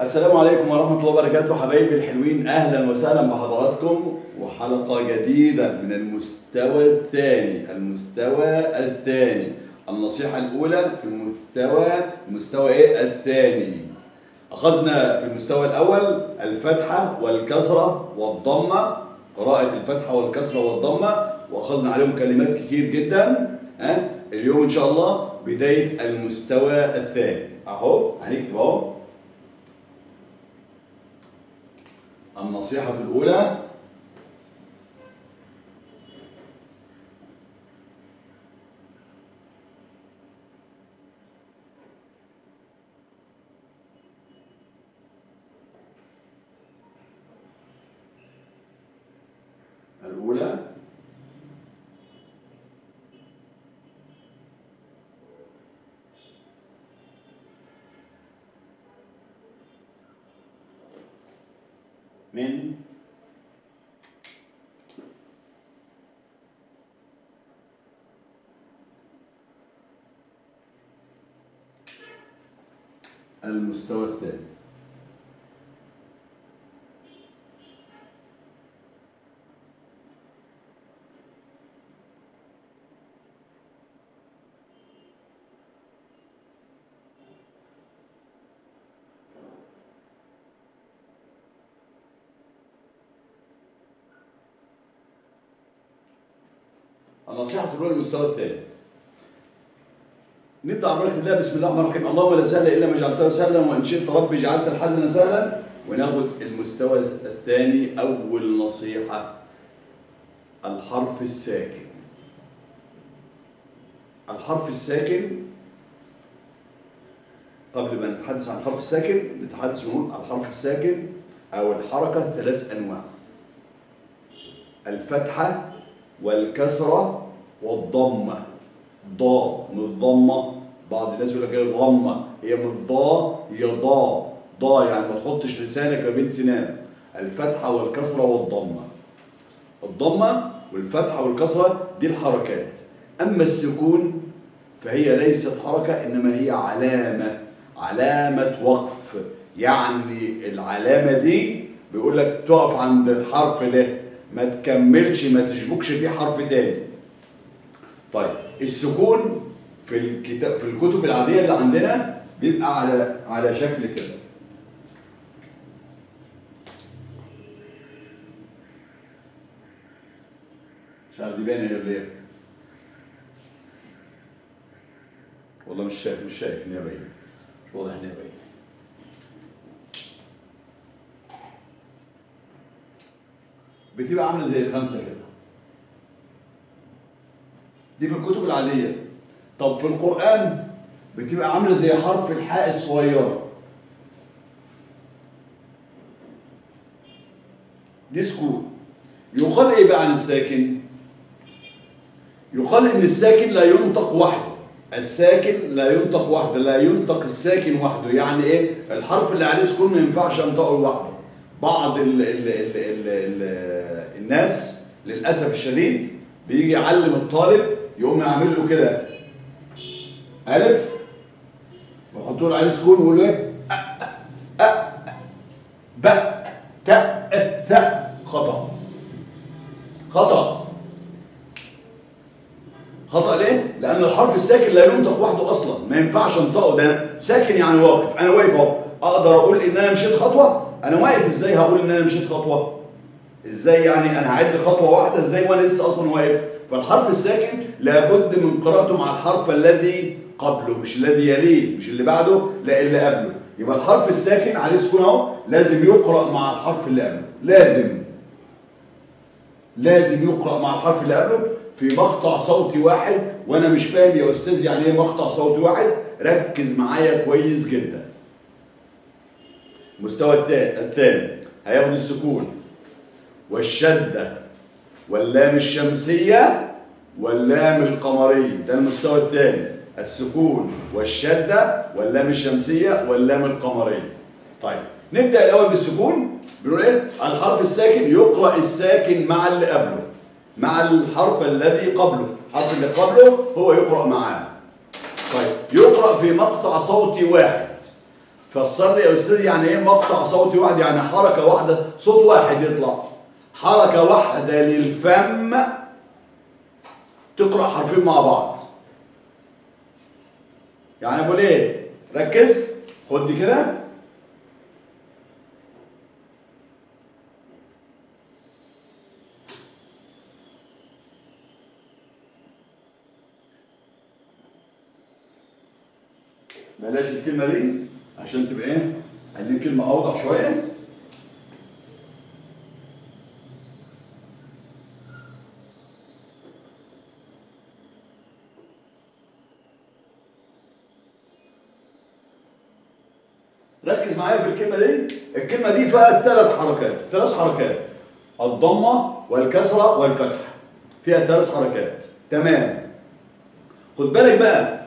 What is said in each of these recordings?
السلام عليكم ورحمة الله وبركاته حبايبي الحلوين أهلا وسهلا بحضراتكم وحلقة جديدة من المستوى الثاني المستوى الثاني النصيحة الأولى في المستوى المستوى إيه الثاني أخذنا في المستوى الأول الفتحة والكسرة والضمة قراءة الفتحة والكسرة والضمة وأخذنا عليهم كلمات كتير جدا ها اليوم إن شاء الله بداية المستوى الثاني أهو هنكتب أهو النصيحة الأولى الأولى من المستوى الثاني النصيحة الأولى المستوى الثاني نبدأ على بركة الله بسم الله الرحمن الرحيم اللهم لا سهل إلا ما جعلته سهلا وإن شئت ربي جعلت الحزن سهلا وناخد المستوى الثاني أول نصيحة الحرف الساكن الحرف الساكن قبل ما نتحدث عن الحرف الساكن نتحدث ونقول الحرف الساكن أو الحركة ثلاث أنواع الفتحة والكسرة والضمة ضاء من الضمة بعض الناس يقول لك هي ضمة هي من ضاء هي ضاء ضاء يعني ما تحطش لسانك ما بين سنانك الفتحة والكسرة والضمة الضمة والفتحة والكسرة دي الحركات أما السكون فهي ليست حركة إنما هي علامة علامة وقف يعني العلامة دي بيقول لك تقف عند الحرف ده ما تكملش ما تشبكش فيه حرف تاني طيب السكون في الكتاب في الكتب العاديه اللي عندنا بيبقى على على شكل كده مش عارف دي باينه ولا ايه والله مش شايف مش شايف ان هي باينه مش واضح ان هي باينه بتبقى عامله زي الخمسه كده دي في الكتب العاديه طب في القران بتبقى عامله زي حرف الحاء الصغيره دي سكون يقال ايه بقى عن الساكن يقال ان الساكن لا ينطق وحده الساكن لا ينطق وحده لا ينطق الساكن وحده يعني ايه الحرف اللي عليه سكون ما ينفعش انطقه لوحده بعض ال ال ال ال ال الناس للاسف الشديد بيجي يعلم الطالب يقوم يعمل له كده الف ويحط له عليه سكون ويقول له ايه أ أ أ ب ت ث خطا خطا خطا ليه لان الحرف الساكن لا ينطق وحده اصلا ما ينفعش انطقه ده ساكن يعني واقف انا واقف اهو اقدر اقول ان انا مشيت خطوه انا واقف ازاي هقول ان انا مشيت خطوه ازاي يعني انا هعد خطوه واحده ازاي وانا لسه اصلا واقف فالحرف الساكن لابد من قراءته مع الحرف الذي قبله مش الذي يليه مش اللي بعده لا اللي قبله يبقى الحرف الساكن عليه سكون اهو لازم يقرا مع الحرف اللي قبله لازم لازم يقرا مع الحرف اللي قبله في مقطع صوتي واحد وانا مش فاهم يا استاذ يعني ايه مقطع صوتي واحد ركز معايا كويس جدا المستوى الثاني هياخد السكون والشدة واللام الشمسية واللام القمرية ده المستوى الثاني السكون والشدة واللام الشمسية واللام القمرية طيب نبدأ الأول بالسكون بنقول إيه الحرف الساكن يقرأ الساكن مع اللي قبله مع الحرف الذي قبله الحرف اللي قبله هو يقرأ معاه طيب يقرأ في مقطع صوتي واحد فسر لي يا استاذ يعني ايه مقطع صوتي واحد يعني حركه واحده صوت واحد يطلع حركه واحده للفم تقرا حرفين مع بعض يعني بقول ايه ركز خد دي كده بلاش الكلمه دي عشان تبقى ايه عايزين كلمه اوضح شويه ركز معايا في الكلمه دي الكلمه دي فيها ثلاث حركات ثلاث حركات الضمه والكسره والفتحه فيها ثلاث حركات تمام خد بالك بقى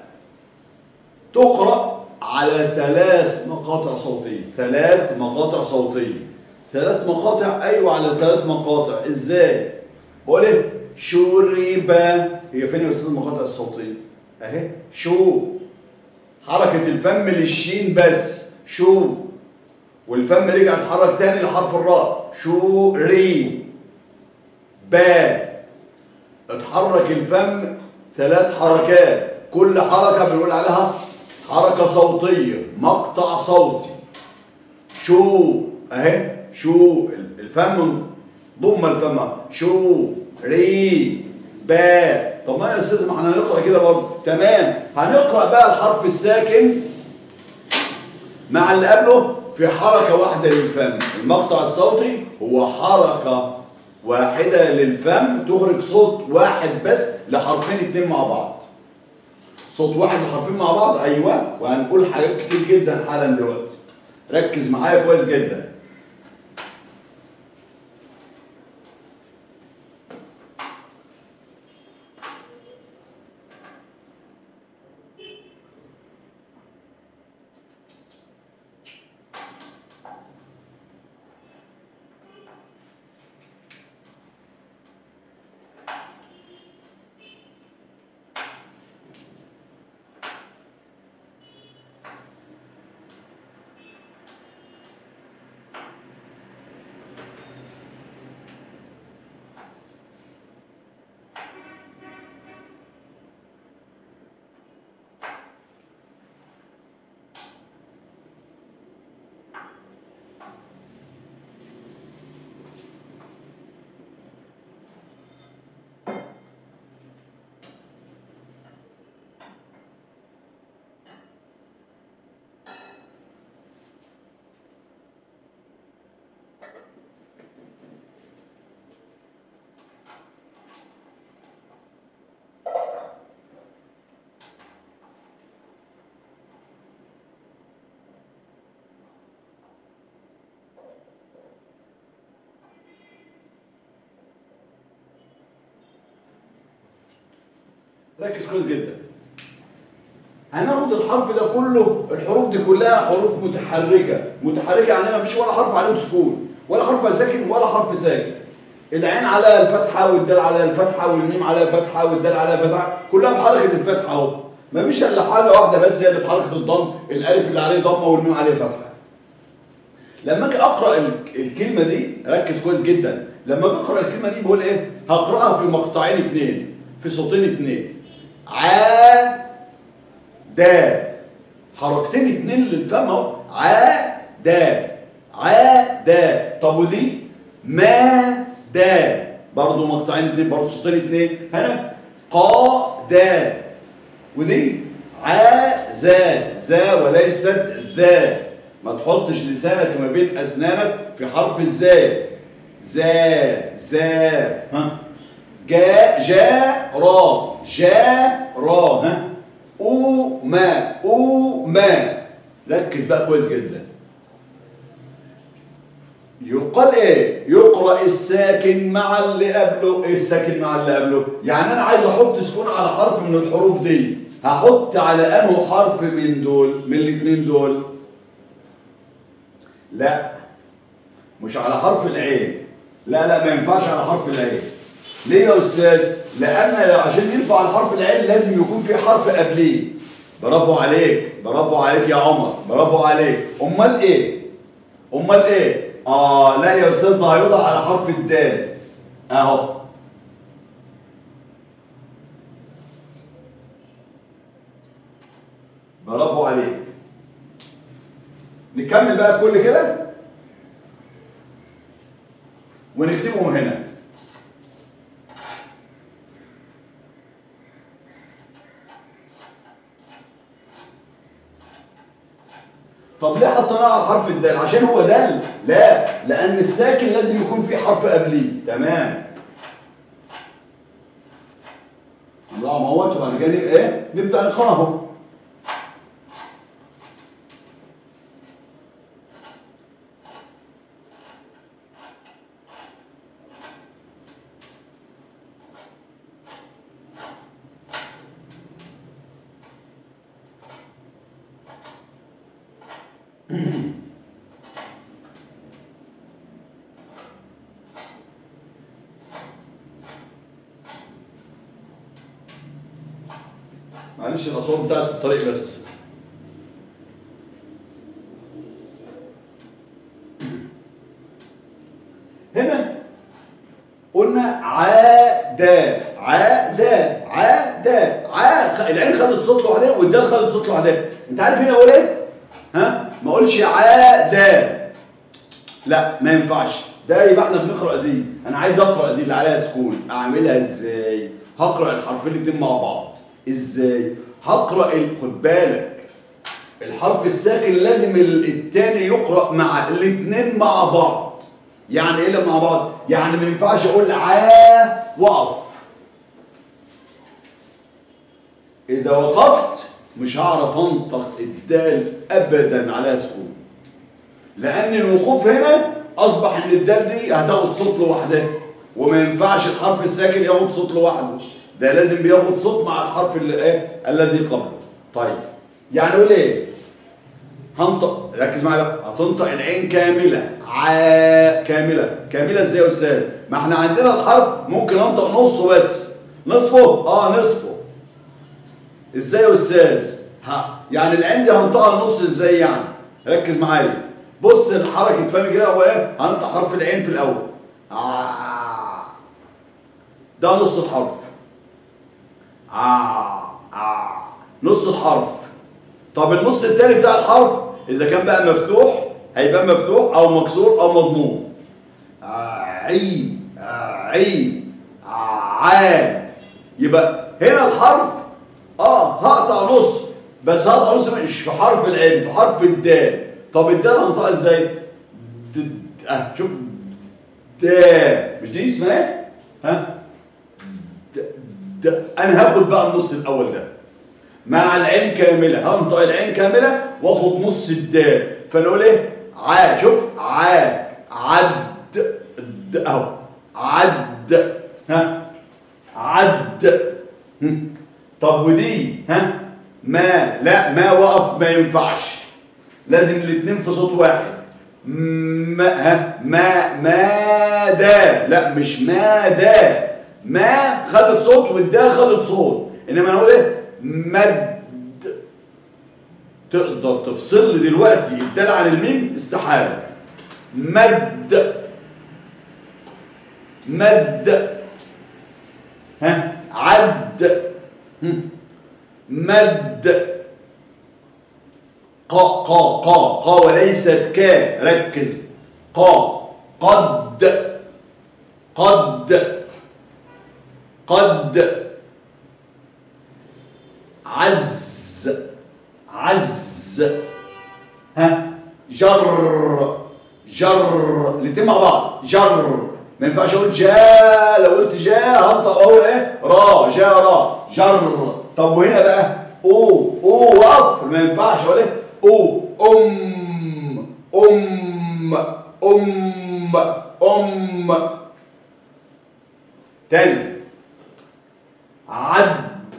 تقرأ على ثلاث مقاطع صوتية ثلاث مقاطع صوتية ثلاث مقاطع أيوة على ثلاث مقاطع إزاي؟ بقول إيه؟ شرب هي فين يا أستاذ المقاطع الصوتية؟ أهي شو حركة الفم للشين بس شو والفم رجع اتحرك تاني لحرف الراء شو ري با اتحرك الفم ثلاث حركات كل حركة بنقول عليها حركة صوتية مقطع صوتي شو اهي شو الفم ضم الفم شو ري با طب ما يا استاذ ما احنا هنقرا كده برضه تمام هنقرا بقى الحرف الساكن مع اللي قبله في حركة واحدة للفم المقطع الصوتي هو حركة واحدة للفم تخرج صوت واحد بس لحرفين اتنين مع بعض صوت واحد وحرفين مع بعض ايوه وهنقول حاجات كتير جدا حالا دلوقتي ركز معايا كويس جدا ركز كويس جدا هناخد الحرف ده كله الحروف دي كلها حروف متحركة متحركة يعني ما فيش ولا حرف عليهم سكون ولا حرف ساكن ولا حرف ساكن العين على الفتحة والدال على الفتحة والميم على الفتحة والدال على الفتحة كلها بحركة الفتحة اهو ما فيش الا حاجة واحدة بس هي اللي بحركة الضم الالف اللي عليه ضمة والميم عليه فتحة لما اجي اقرا الكلمة دي ركز كويس جدا لما اجي اقرا الكلمة دي بقول ايه هقراها في مقطعين اثنين في صوتين اثنين ع دا حركتين اتنين للفم اهو ع دا ع دا طب ودي ما دا برضه مقطعين اتنين برضه صوتين اتنين هنا قا دا ودي ع زا زا وليست ذا ما تحطش لسانك ما بين اسنانك في حرف الزاء زا زا ها جا جا را جا را ها او ما او ما ركز بقى كويس جدا يقال ايه يقرا الساكن مع اللي قبله ايه الساكن مع اللي قبله يعني انا عايز احط سكون على حرف من الحروف دي هحط على انه حرف من دول من الاثنين دول لا مش على حرف العين لا لا ما ينفعش على حرف العين ليه يا استاذ لان عشان ينفع الحرف العين لازم يكون في حرف قبليه برافو عليك برافو عليك يا عمر برافو عليك امال ايه امال ايه اه لا يا استاذ ده هيوضع على حرف الدال اهو برافو عليك نكمل بقى كل كده ونكتبهم هنا طب ليه حطيناه على حرف الدال عشان هو دال لا لان الساكن لازم يكون في حرف قبليه تمام الله ما هو وبعد كده ايه نبدا نقرا اهو معلش الاصوات بتاعت الطريق بس هنا قلنا عادا عادا عادا عا العين خدت صوت لوحدها والدال خدت صوت لوحدها انت عارف هنا اقول ايه ها ما اقولش عادا لا ما ينفعش ده يبقى احنا بنقرا دي انا عايز اقرا دي اللي عليها سكون اعملها ازاي هقرا الحرفين الاثنين مع بعض ازاي هقرا ال- خد بالك الحرف الساكن لازم ال- التاني يقرا مع الاثنين مع بعض يعني ايه اللي مع بعض يعني ما ينفعش اقول عا واقف اذا وقفت مش هعرف انطق الدال ابدا على سكون لان الوقوف هنا اصبح ان الدال دي هتاخد صوت لوحدها وما ينفعش الحرف الساكن ياخد صوت لوحده ده لازم بياخد صوت مع الحرف اللي ايه الذي قبله طيب يعني قول ايه هنطق ركز معايا بقى هتنطق العين كامله ع كامله كامله ازاي يا استاذ ما احنا عندنا الحرف ممكن انطق نصه بس نصفه اه نصفه ازاي يا استاذ ها يعني العين دي هنطقها نص ازاي يعني ركز معايا بص الحركه فاهم كده هو ايه هنطق حرف العين في الاول آه. ده نص الحرف آه. آه. نص الحرف طب النص التاني بتاع الحرف اذا كان بقى مفتوح هيبقى مفتوح او مكسور او مضموم عي عي عاد يبقى هنا الحرف اه هقطع نص بس هقطع نص مش في حرف العين في حرف الدال طب الدال هنطقها ازاي د- د- اه شوف دا مش دي اسمها ايه ها د- د- انا هاخد بقى النص الاول ده مع العين كاملة هنطق العين كاملة واخد نص الدال فنقول ايه ع شوف ع عد د اهو عد ها عد هم. طب ودي ها ما لا ما وقف ما ينفعش لازم الاثنين في صوت واحد ما ها ما ما دا لا مش ما دا ما خدت صوت والدا خدت صوت انما نقول ايه مد تقدر تفصل لي دلوقتي الدال عن الميم استحاله مد مد ها عد هم. مد قا قا قا قا وليست كا ركز قا قد قد قد عز عز ها جر جر الاتنين مع بعض جر ما ينفعش اقول جا لو قلت جا هنطق اقول ايه را جا را جر طب وهنا بقى او او وقف ما ينفعش اقول ايه او ام ام ام ام تاني عد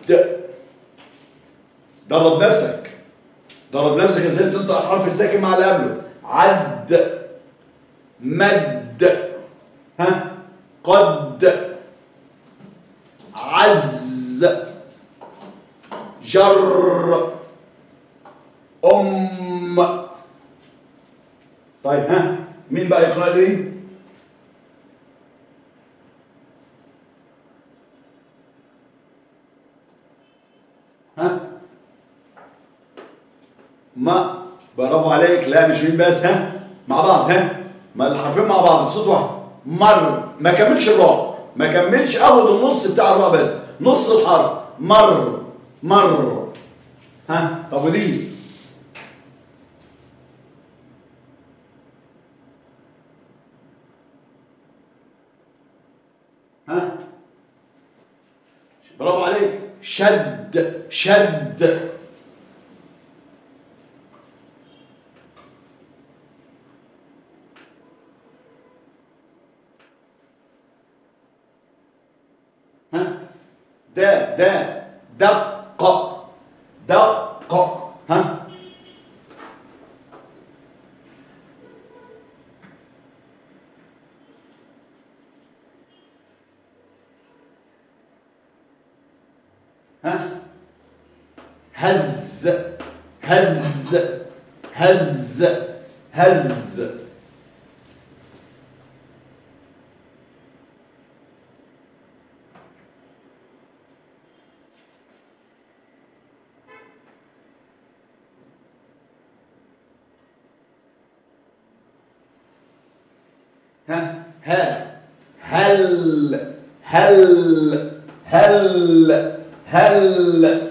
درب نفسك درب نفسك ازاي تنطق الحرف الساكن مع اللي قبله عد مد ها قد عز جر أم طيب ها مين بقى يقرأ لي؟ ها ما برافو عليك لا مش مين بس ها مع بعض ها ما الحرفين مع بعض بصوت واحد مر ما كملش الراء ما كملش اخد النص بتاع الراء بس نص الحرف مر مر ها طب ودي ها برافو عليك شد شد ها ده ده دق دق ها ها هز هز هز هز ها ها هل هل هل هل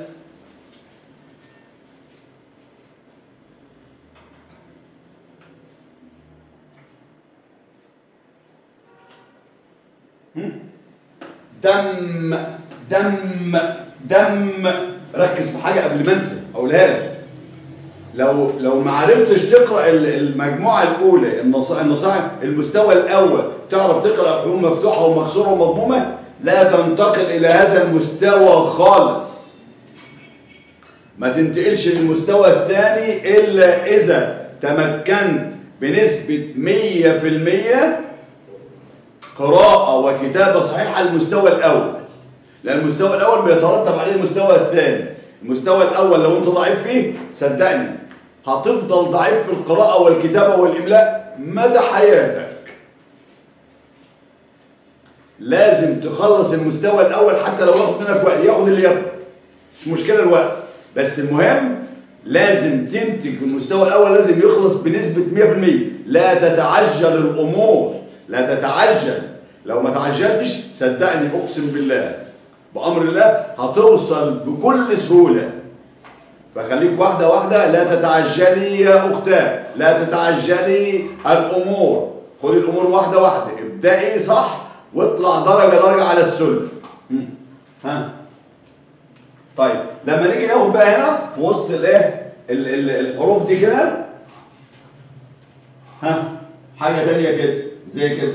هم؟ دم دم دم ركز في حاجه قبل ما انسى اقولها لك لو لو ما عرفتش تقرا ال- المجموعه الاولى النص- النصائح المستوى الاول تعرف تقرا حروف مفتوحه ومكسوره ومضمومه لا تنتقل الى هذا المستوى خالص ما تنتقلش للمستوى الثاني الا اذا تمكنت بنسبه 100% قراءه وكتابه صحيحه على المستوى الاول لان المستوى الاول بيترتب عليه المستوى الثاني المستوى الاول لو انت ضعيف فيه صدقني هتفضل ضعيف في القراءه والكتابه والاملاء مدى حياتك لازم تخلص المستوى الاول حتى لو ياخد منك وقت ياخد اللي ياخد مش مشكله الوقت بس المهم لازم تنتج في المستوى الاول لازم يخلص بنسبه 100% لا تتعجل الامور لا تتعجل لو ما تعجلتش صدقني اقسم بالله بامر الله هتوصل بكل سهوله فخليك واحده واحده لا تتعجلي يا اختاه لا تتعجلي الامور خدي الامور واحده واحده ابدأي صح واطلع درجه درجه على السلم هم. ها طيب لما نيجي ناخد بقى هنا في وسط الايه ال- ال- الحروف دي كده ها حاجه تانية كده زي كده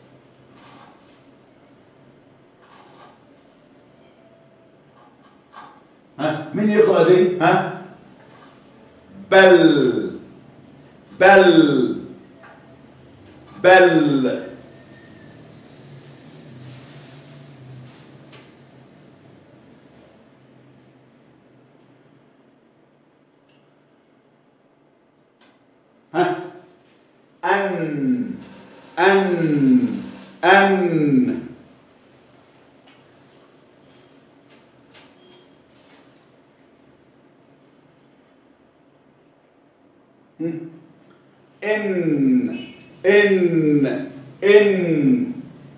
ها مين يقرا دي ها بل بل بل ها أن أن أن هم. إن إن إن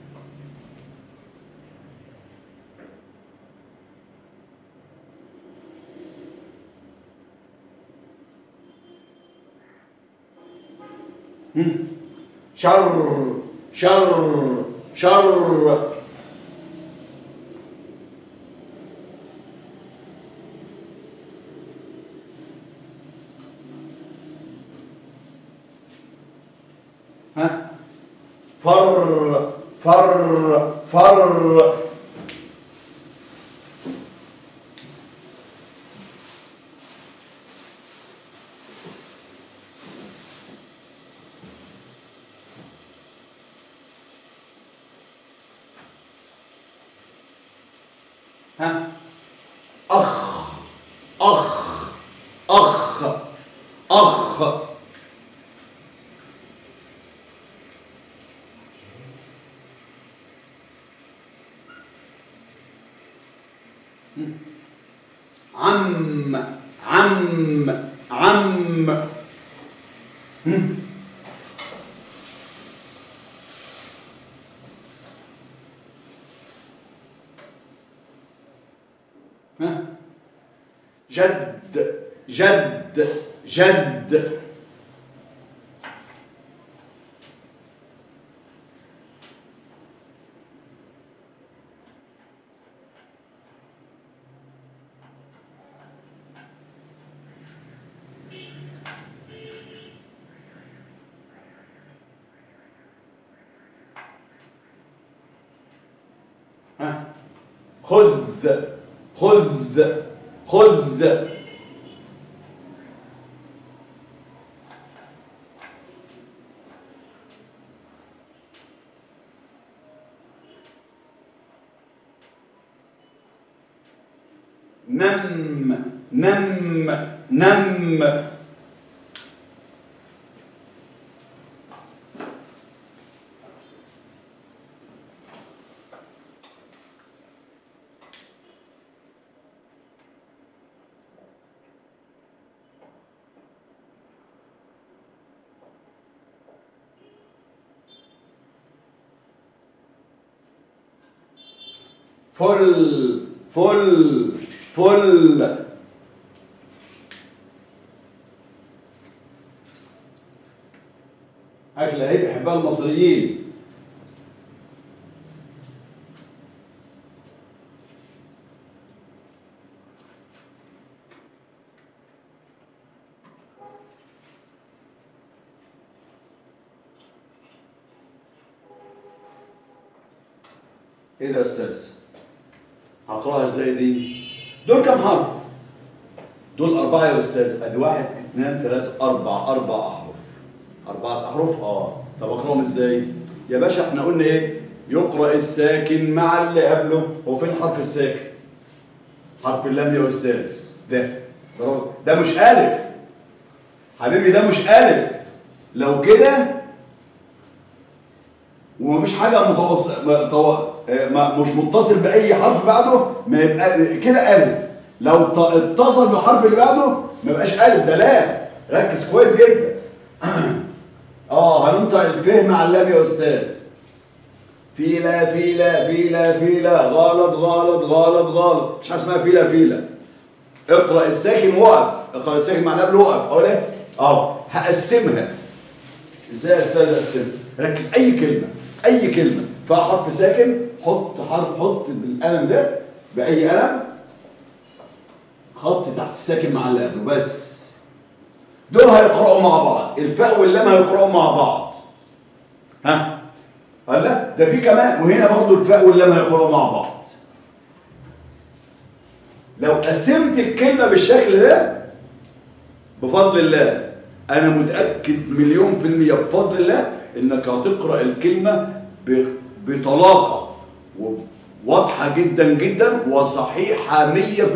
هم. شر شر شر ها فر فر فر ها أخ أخ أخ أخ عم عم عم هم؟ ها؟ جد جد جد ها؟ خذ خذ خذ نم نم نم فل فل فل أكلة هي بيحبها المصريين ايه ده يا استاذ؟ هقراها ازاي دي؟ دول كم حرف؟ دول أربعة يا أستاذ، أدي واحد اثنين ثلاثة أربعة أربع أحرف. أربعة أحرف؟ آه، طب أقراهم إزاي؟ يا باشا إحنا قلنا إيه؟ يقرأ الساكن مع اللي قبله، هو فين حرف الساكن؟ حرف اللام يا أستاذ، ده برافو. ده مش ألف. حبيبي ده مش ألف. لو كده ومفيش حاجة متوصل مش متصل بأي حرف بعده ما يبقى كده ألف لو ت- اتصل بالحرف اللي بعده ما يبقاش ألف ده لا ركز كويس جدا اه هننطق الفه مع اللام يا أستاذ فيلا فيلا فيلا فيلا غلط غلط غلط غلط مش حاجة اسمها فيلا فيلا اقرأ الساكن وقف اقرأ الساكن مع اللام وقف أو لا اه هقسمها ازاي يا استاذ اقسمها ركز اي كلمه اي كلمه فيها حرف ساكن حط حرف حط بالقلم ده باي قلم خط تحت الساكن مع اللي قبله بس دول هيقرأوا مع بعض الفاء واللام هيقرأوا مع بعض ها قال لا ده في كمان وهنا برضو الفاء واللام هيقرأوا مع بعض لو قسمت الكلمة بالشكل ده بفضل الله انا متاكد مليون في الميه بفضل الله انك هتقرا الكلمه ب- بطلاقه واضحه جدا جدا وصحيحه 100%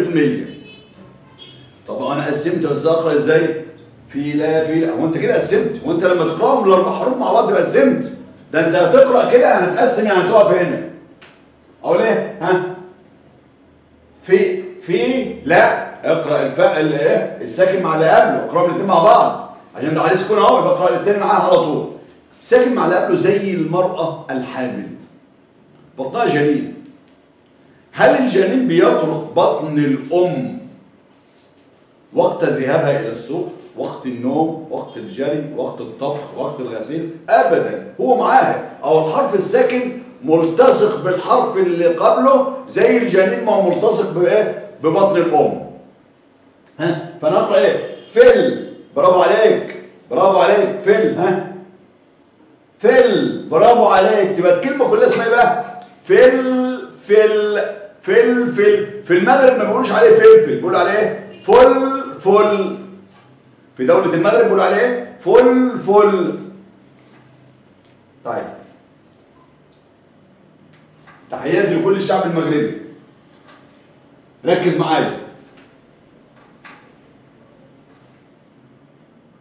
طب انا قسمت بس اقرا ازاي في لا في لا هو انت كده قسمت وانت لما تقراهم الاربع حروف مع بعض تبقى قسمت ده انت هتقرا كده هتقسم يعني هتقف هنا اقول ايه ها في في لا اقرا الفاء اللي ايه الساكن مع اللي قبله اقراهم الاثنين مع بعض عشان ده عليه سكون اهو يبقى اقرا الاثنين معاه على طول الساكن مع اللي قبله زي المراه الحامل بطنها جنين هل الجنين بيطرق بطن الام وقت ذهابها الى السوق وقت النوم وقت الجري وقت الطبخ وقت الغسيل ابدا هو معاها او الحرف الساكن ملتصق بالحرف اللي قبله زي الجنين ما هو ملتصق بايه ببطن الام ها فنقرا ايه فل برافو عليك برافو عليك فل ها فل برافو عليك تبقى الكلمه كلها اسمها ايه بقى فل فل فل فل في المغرب ما بيقولوش عليه فلفل بيقولوا عليه فل فل في دولة المغرب بيقولوا عليه فل فل طيب تحياتي لكل الشعب المغربي ركز معايا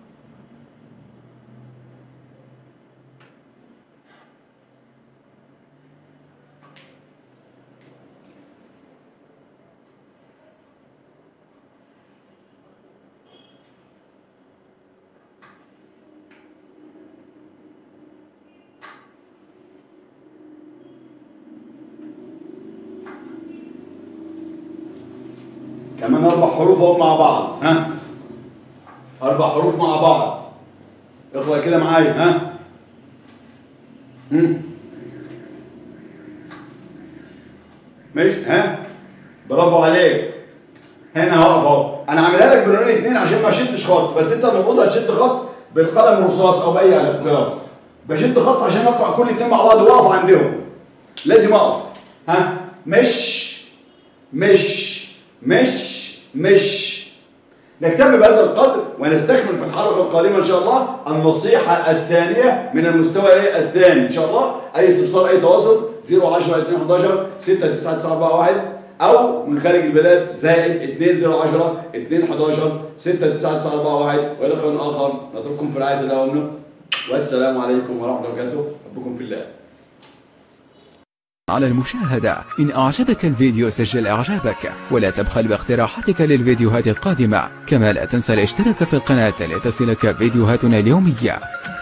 كمان اربع حروف اهو مع بعض ها اربع حروف مع بعض اقرا كده معايا ها مم. ماشي ها برافو عليك هنا هقف اهو انا عاملها لك بلونين اتنين عشان ما اشدش خط بس انت المفروض هتشد خط بالقلم الرصاص او باي قلم بشد خط عشان اقطع كل اتنين مع بعض واقف عندهم لازم اقف ها مش مش مش مش نكتفي بهذا القدر ونستكمل في الحلقه القادمه ان شاء الله النصيحه الثانيه من المستوى ايه الثاني ان شاء الله اي استفسار اي تواصل 010 211 69941 او من خارج البلاد زائد 2010 211 69941 والى لقاء اخر نترككم في رعايه الله وامنه والسلام عليكم ورحمه الله وبركاته حبكم في الله على المشاهدة إن أعجبك الفيديو سجل إعجابك ولا تبخل باقتراحاتك للفيديوهات القادمة كما لا تنسى الاشتراك في القناة لتصلك فيديوهاتنا اليومية